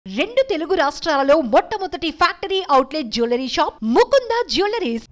రెండు తెలుగు రాష్ట్రాలలో మొట్టమొదటి factory outlet jewellery shop Mukunda jewelleries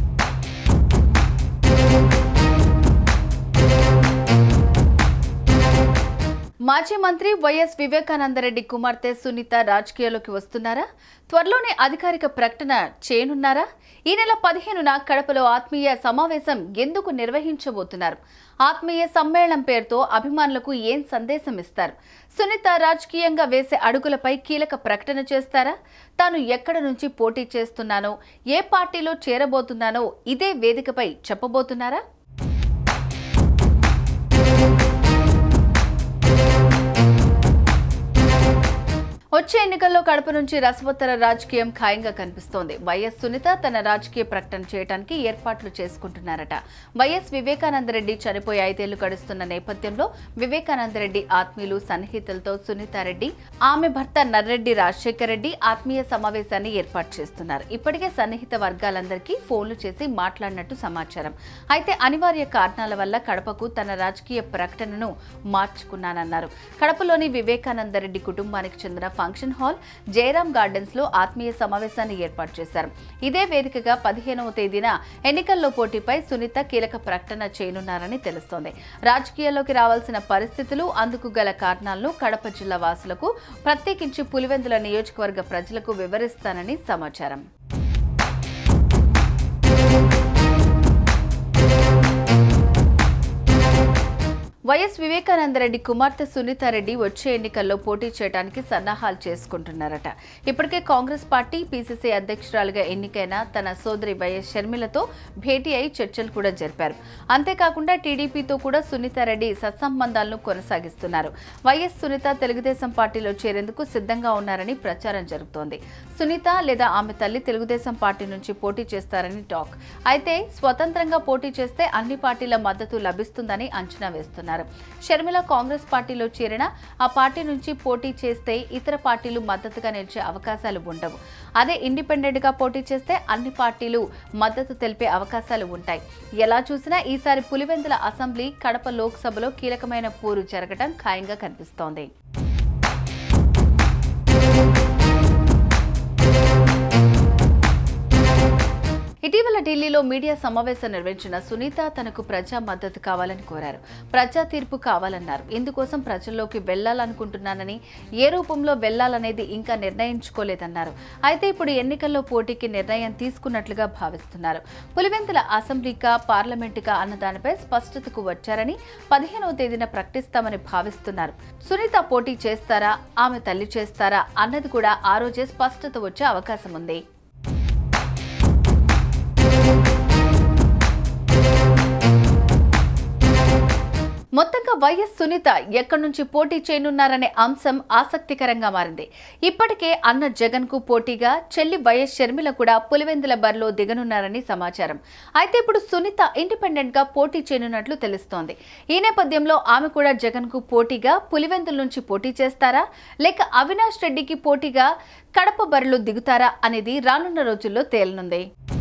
మాజీ మంత్రి వైఎస్ వివేకానందరెడ్డి కుమార్తె సునీత రాజకీయాల్లోకి వస్తున్నారా త్వరలోనే అధికారిక ప్రకటన చేయనున్నారా ఈ నెల పదిహేనున కడపలో ఆత్మీయ సమావేశం ఎందుకు నిర్వహించబోతున్నారు ఆత్మీయ సమ్మేళనం పేరుతో అభిమానులకు ఏం సందేశం ఇస్తారు సునీత రాజకీయంగా వేసే అడుగులపై కీలక ప్రకటన చేస్తారా తాను ఎక్కడ నుంచి పోటీ చేస్తున్నానో ఏ పార్టీలో చేరబోతున్నానో ఇదే వేదికపై చెప్పబోతున్నారా వచ్చే ఎన్నికల్లో కడప నుంచి రసవత్తర రాజకీయం ఖాయంగా కనిపిస్తోంది వైఎస్ సునీత తన రాజకీయ ప్రకటన చేయడానికి ఏర్పాట్లు చేసుకుంటున్నారట వైఎస్ వివేకానందరెడ్డి చనిపోయి ఐదేళ్లు గడుస్తున్న నేపథ్యంలో వివేకానందరెడ్డి ఆత్మీయులు సన్నిహితులతో సునీతారెడ్డి ఆమె భర్త నర్రెడ్డి రాజశేఖర రెడ్డి ఆత్మీయ సమావేశాన్ని ఏర్పాటు చేస్తున్నారు ఇప్పటికే సన్నిహిత వర్గాలందరికీ ఫోన్లు చేసి మాట్లాడినట్టు సమాచారం అయితే అనివార్య కారణాల వల్ల కడపకు తన రాజకీయ ప్రకటనను మార్చుకున్నానన్నారు కడపలోని వివేకానందరెడ్డి కుటుంబానికి చెందిన ఫంక్షన్ హాల్ జయరాం గార్డెన్స్ లో ఆత్మీయ సమావేశాన్ని ఏర్పాటు చేశారు ఇదే వేదికగా పదిహేనవ తేదీన ఎన్నికల్లో పోటీపై సునీత కీలక ప్రకటన చేయనున్నారని తెలుస్తోంది రాజకీయాల్లోకి రావాల్సిన పరిస్థితులు అందుకు గల కారణాలను కడప జిల్లా వాసులకు ప్రత్యేకించి పులివెందుల నియోజకవర్గ ప్రజలకు వివరిస్తానని సమాచారం వైఎస్ వివేకానందరెడ్డి కుమార్తె సునీతారెడ్డి వచ్చే ఎన్నికల్లో పోటీ చేయడానికి సన్నాహాలు చేసుకుంటున్నారట ఇప్పటికే కాంగ్రెస్ పార్టీ పీసీసీ అధ్యక్షురాలుగా ఎన్నికైన తన సోదరి వైఎస్ షర్మిలతో భేటీ అయి చర్చలు కూడా జరిపారు అంతేకాకుండా టీడీపీతో కూడా సునీతారెడ్డి సత్సంబంధాలను కొనసాగిస్తున్నారు వైఎస్ సునీత తెలుగుదేశం పార్టీలో చేరేందుకు సిద్ధంగా ఉన్నారని ప్రచారం జరుగుతోంది సునీత లేదా ఆమె తల్లి తెలుగుదేశం పార్టీ నుంచి పోటీ చేస్తారని టాక్ అయితే స్వతంత్రంగా పోటీ చేస్తే అన్ని పార్టీల మద్దతు లభిస్తుందని అంచనా వేస్తున్నారు షర్మిల కాంగ్రెస్ పార్టీలో చేరిన ఆ పార్టీ నుంచి పోటీ చేస్తే ఇతర పార్టీలు మద్దతుగా నిలిచే అవకాశాలు ఉండవు అదే ఇండిపెండెంట్ గా పోటీ చేస్తే అన్ని పార్టీలు మద్దతు తెలిపే అవకాశాలు ఉంటాయి ఎలా చూసినా ఈసారి పులివెందుల అసెంబ్లీ కడప లోక్సభలో కీలకమైన పోరు జరగడం ఖాయంగా కనిపిస్తోంది ఇటీవల ఢిల్లీలో మీడియా సమావేశం నిర్వహించిన సునీత తనకు ప్రజా మద్దతు కావాలని కోరారు ప్రజా తీర్పు కావాలన్నారు ఇందుకోసం ప్రజల్లోకి వెళ్లాలనుకుంటున్నానని ఏ రూపంలో వెళ్లాలనేది ఇంకా నిర్ణయించుకోలేదన్నారు అయితే ఇప్పుడు ఎన్నికల్లో పోటీకి నిర్ణయం తీసుకున్నట్లుగా భావిస్తున్నారు పులివెందుల అసెంబ్లీకా పార్లమెంటుకా అన్న దానిపై స్పష్టతకు వచ్చారని పదిహేనవ తేదీన ప్రకటిస్తామని భావిస్తున్నారు సునీత పోటీ చేస్తారా ఆమె తల్లి చేస్తారా అన్నది కూడా ఆ రోజే స్పష్టత వచ్చే అవకాశం ఉంది మొత్తంగా వైఎస్ సునీత ఎక్కడి నుంచి పోటీ చేయనున్నారనే అంశం ఆసక్తికరంగా మారింది ఇప్పటికే అన్న జగన్ కు పోటీగా చెల్లి వైఎస్ షర్మిల కూడా పులివెందుల బరిలో దిగనున్నారని సమాచారం అయితే ఇప్పుడు సునీత ఇండిపెండెంట్ గా పోటీ చేయనున్నట్లు తెలుస్తోంది ఈ నేపథ్యంలో ఆమె కూడా జగన్ కు పోటీగా పులివెందుల నుంచి పోటీ చేస్తారా లేక అవినాష్ రెడ్డికి పోటీగా కడప బరిలో దిగుతారా అనేది రానున్న రోజుల్లో తేలనుంది